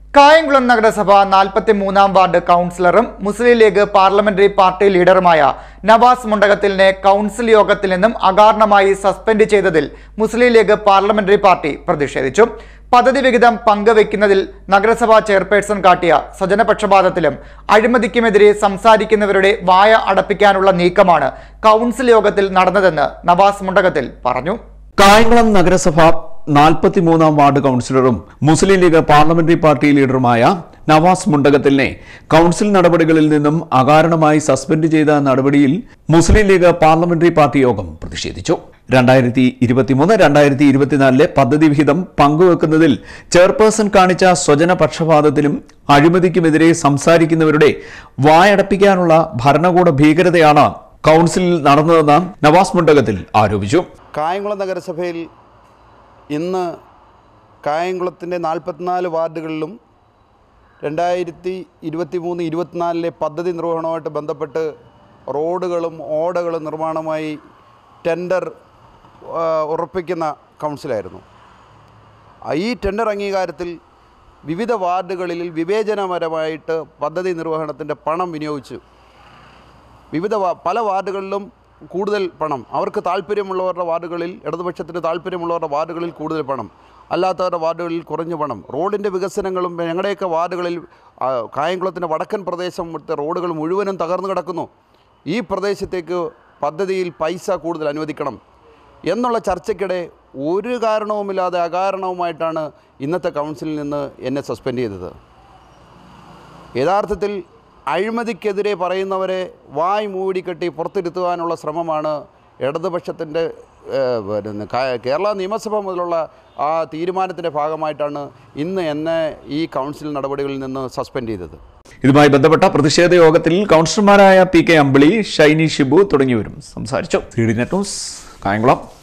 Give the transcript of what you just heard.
കായംകുളം നഗരസഭ നാൽപ്പത്തി മൂന്നാം വാർഡ് കൗൺസിലറും മുസ്ലിം ലീഗ് പാർലമെന്ററി പാർട്ടി ലീഡറുമായ നവാസ് മുണ്ടകത്തിലിനെ കൗൺസിൽ യോഗത്തിൽ നിന്നും അകാരണമായി സസ്പെൻഡ് ചെയ്തതിൽ മുസ്ലിം ലീഗ് പാർലമെന്ററി പാർട്ടി പ്രതിഷേധിച്ചു പദ്ധതി വിഹിതം പങ്കുവെക്കുന്നതിൽ നഗരസഭാ ചെയർപേഴ്സൺ കാട്ടിയ സ്വജനപക്ഷപാതത്തിലും അഴിമതിക്കുമെതിരെ സംസാരിക്കുന്നവരുടെ വായ അടപ്പിക്കാനുള്ള നീക്കമാണ് കൗൺസിൽ യോഗത്തിൽ നടന്നതെന്ന് നവാസ് മുണ്ടകത്തിൽ പറഞ്ഞു കായംകുളം നഗരസഭ നാൽപ്പത്തിമൂന്നാം വാർഡ് കൗൺസിലറും മുസ്ലിം ലീഗ് പാർലമെന്ററി പാർട്ടി ലീഡറുമായ നവാസ് മുണ്ടകത്തിലിനെ കൗൺസിൽ നടപടികളിൽ നിന്നും അകാരണമായി സസ്പെൻഡ് ചെയ്ത നടപടിയിൽ മുസ്ലിം ലീഗ് പാർലമെന്ററി പാർട്ടി യോഗം പ്രതിഷേധിച്ചു രണ്ടായിരത്തി ഇരുപത്തിമൂന്ന് രണ്ടായിരത്തി ഇരുപത്തിനാലിലെ പദ്ധതി വിഹിതം പങ്കുവെക്കുന്നതിൽ ചെയർപേഴ്സൺ കാണിച്ച സ്വജന പക്ഷപാതത്തിലും അഴിമതിക്കുമെതിരെ സംസാരിക്കുന്നവരുടെ വായടപ്പിക്കാനുള്ള ഭരണകൂട ഭീകരതയാണ് കൗൺസിലിൽ നടന്നതെന്ന് നവാസ് മുണ്ടകത്തിൽ ആരോപിച്ചു കായംകുളം നഗരസഭയിൽ ഇന്ന് കായംകുളത്തിൻ്റെ നാൽപ്പത്തിനാല് വാർഡുകളിലും രണ്ടായിരത്തി ഇരുപത്തി മൂന്ന് ഇരുപത്തിനാലിലെ പദ്ധതി നിർവഹണവുമായിട്ട് ബന്ധപ്പെട്ട് റോഡുകളും ഓടകളും നിർമ്മാണമായി ടെൻഡർ ആ, ഉറപ്പിക്കുന്ന കൗൺസിലായിരുന്നു ആ, ഈ ടെൻഡർ അംഗീകാരത്തിൽ വിവിധ വാർഡുകളിൽ വിവേചനപരമായിട്ട് പദ്ധതി നിർവഹണത്തിൻ്റെ പണം വിനിയോഗിച്ചു വിവിധ വാ- പല വാർഡുകളിലും കൂടുതൽ പണം അവർക്ക് താല്പര്യമുള്ളവരുടെ വാർഡുകളിൽ ഇടതുപക്ഷത്തിന് താല്പര്യമുള്ളവരുടെ വാർഡുകളിൽ കൂടുതൽ പണം അല്ലാത്തവരുടെ വാർഡുകളിൽ കുറഞ്ഞ പണം റോഡിൻ്റെ വികസനങ്ങളും ഞങ്ങളുടെയൊക്കെ വാർഡുകളിൽ ആ, കായംകുളത്തിൻ്റെ വടക്കൻ പ്രദേശം വിട്ട് റോഡുകൾ മുഴുവനും തകർന്നു കിടക്കുന്നു ഈ പ്രദേശത്തേക്ക് പദ്ധതിയിൽ പൈസ കൂടുതൽ അനുവദിക്കണം എന്നുള്ള ചർച്ചയ്ക്കിടെ ഒരു കാരണവുമില്ലാതെ അകാരണവുമായിട്ടാണ് ഇന്നത്തെ കൗൺസിലിൽ നിന്ന് എന്നെ സസ്പെൻഡ് ചെയ്തത് യഥാർത്ഥത്തിൽ അഴിമതിക്കെതിരെ പറയുന്നവരെ വായ് മൂടിക്കെട്ടി പുറത്തിരുത്തുവാനുള്ള ശ്രമമാണ് ഇടതുപക്ഷത്തിൻ്റെ ഏഹ്, പിന്നെ ക- കേരള നിയമസഭ മുതലുള്ള ആ തീരുമാനത്തിൻ്റെ ഭാഗമായിട്ടാണ് ഇന്ന് എന്നെ ഈ കൗൺസിൽ നടപടികളിൽ നിന്ന് സസ്പെൻഡ് ചെയ്തത് ഇതുമായി ബന്ധപ്പെട്ട പ്രതിഷേധ യോഗത്തിൽ കൗൺസിലർമാരായ പി കെ അമ്പിളി ഷൈനി ഷിബു തുടങ്ങിയവരും സംസാരിച്ചു C D net news Kayamkulam